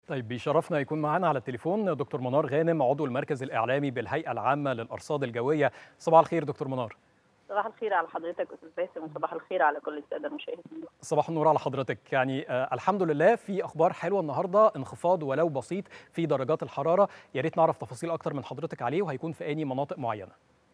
طيب بيشرفنا يكون معانا على التليفون دكتور منار غانم عضو المركز الإعلامي بالهيئة العامة للأرصاد الجوية صباح الخير دكتور منار صباح الخير على حضرتك استاذ باسم وصباح الخير على كل الساده المشاهدين صباح النور على حضرتك يعني آه الحمد لله في اخبار حلوه النهارده انخفاض ولو بسيط في درجات الحراره يا ريت نعرف تفاصيل اكتر من حضرتك عليه وهيكون في اني مناطق معينه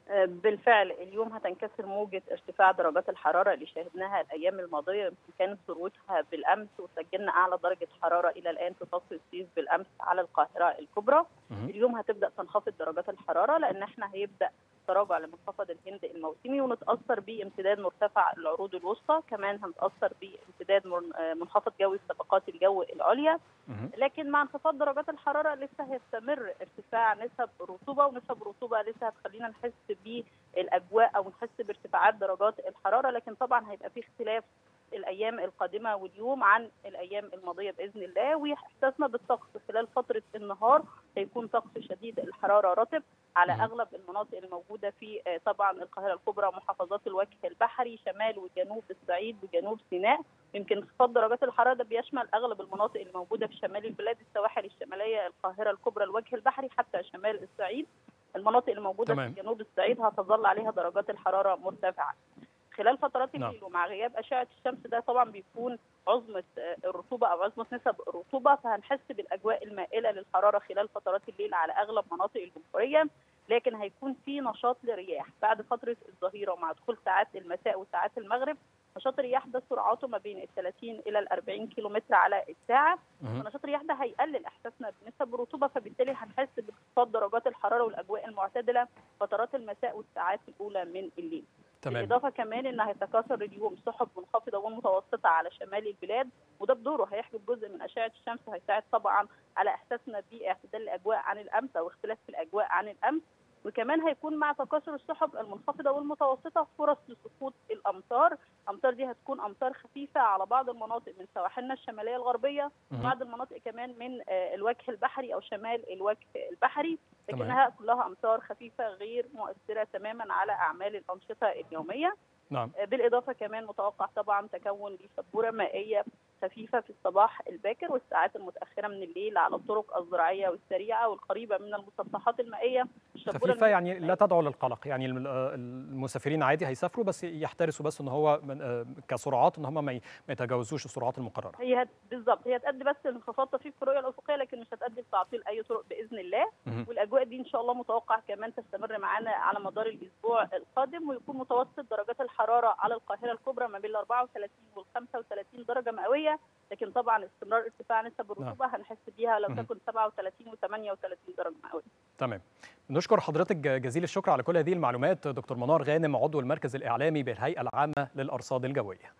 بالفعل اليوم هتنكسر موجة ارتفاع درجات الحرارة اللي شاهدناها الأيام الماضية يمكن كانت ذروتها بالأمس وسجلنا أعلى درجة حرارة إلى الآن في فصل الصيف بالأمس على القاهرة الكبرى اليوم هتبدأ تنخفض درجات الحرارة لأن احنا هيبدأ تراجع لمنخفض الهند الموسمي ونتاثر بامتداد مرتفع العروض الوسطى كمان هنتاثر بامتداد منخفض جوي في طبقات الجو العليا لكن مع انخفاض درجات الحراره لسه هيستمر ارتفاع نسب الرطوبه ونسب الرطوبه لسه هتخلينا نحس بالاجواء او نحس بارتفاعات درجات الحراره لكن طبعا هيبقى في اختلاف الايام القادمه واليوم عن الايام الماضيه باذن الله واحساسنا بالطقس خلال فتره النهار هيكون طقس شديد الحراره رطب على اغلب المناطق الموجوده في طبعا القاهره الكبرى محافظات الوجه البحري شمال وجنوب الصعيد وجنوب سيناء يمكن انخفاض درجات الحراره ده بيشمل اغلب المناطق الموجوده في شمال البلاد السواحل الشماليه القاهره الكبرى الوجه البحري حتى شمال الصعيد المناطق الموجوده تمام. في جنوب الصعيد هتظل عليها درجات الحراره مرتفعه خلال فترات الليل ومع غياب اشعه الشمس ده طبعا بيكون عظمه الرطوبه او عظمه نسب الرطوبه فهنحس بالاجواء المائله للحراره خلال فترات الليل على اغلب مناطق الجمهوريه لكن هيكون في نشاط لرياح بعد فتره الظهيره ومع دخول ساعات المساء وساعات المغرب نشاط الرياح ده سرعته ما بين ال 30 الى ال 40 كيلومتر على الساعه ونشاط الرياح ده هيقلل احساسنا بنسب الرطوبه فبالتالي هنحس بانخفاض درجات الحراره والاجواء المعتدله فترات المساء والساعات الاولى من الليل تمام. بالاضافه كمان ان هيتكاثر اليوم سحب منخفضه ومتوسطه على شمال البلاد وده بدوره هيحجب جزء من اشعه الشمس وهيساعد طبعا على احساسنا باعتدال الاجواء عن الامس او اختلاف في الاجواء عن الامس وكمان هيكون مع تكاثر السحب المنخفضه والمتوسطه فرص لسقوط الامطار، الامطار دي هتكون امطار خفيفه على بعض المناطق من سواحلنا الشماليه الغربيه وبعض المناطق كمان من الوجه البحري او شمال الوجه البحري لكنها كلها امطار خفيفه غير مؤثره تماما على اعمال الانشطه اليوميه. نعم. بالاضافه كمان متوقع طبعا تكون لشبوره مائيه خفيفه في الصباح الباكر والساعات المتاخره من الليل على الطرق الزراعيه والسريعه والقريبه من المسطحات المائيه خفيفه يعني لا تدعو للقلق يعني المسافرين عادي هيسافروا بس يحترسوا بس ان هو كسرعات ان هم ما يتجاوزوش السرعات المقرره هي بالظبط هي هتؤدي بس لانخفاض طفيف في الرؤيه الافقيه لكن مش هتؤدي لتعطيل اي طرق باذن الله والاجواء دي ان شاء الله متوقع كمان تستمر معانا على مدار الاسبوع القادم ويكون متوسط درجات الحراره على القاهره الكبرى ما بين ال 34 وال 35 درجه مئويه لكن طبعا استمرار ارتفاع نسب الرطوبه هنحس بيها لو تكن 37 و 38 درجه مئويه. تمام. نشكر حضرتك جزيل الشكر على كل هذه المعلومات دكتور منار غانم عضو المركز الاعلامي بالهيئه العامه للارصاد الجويه.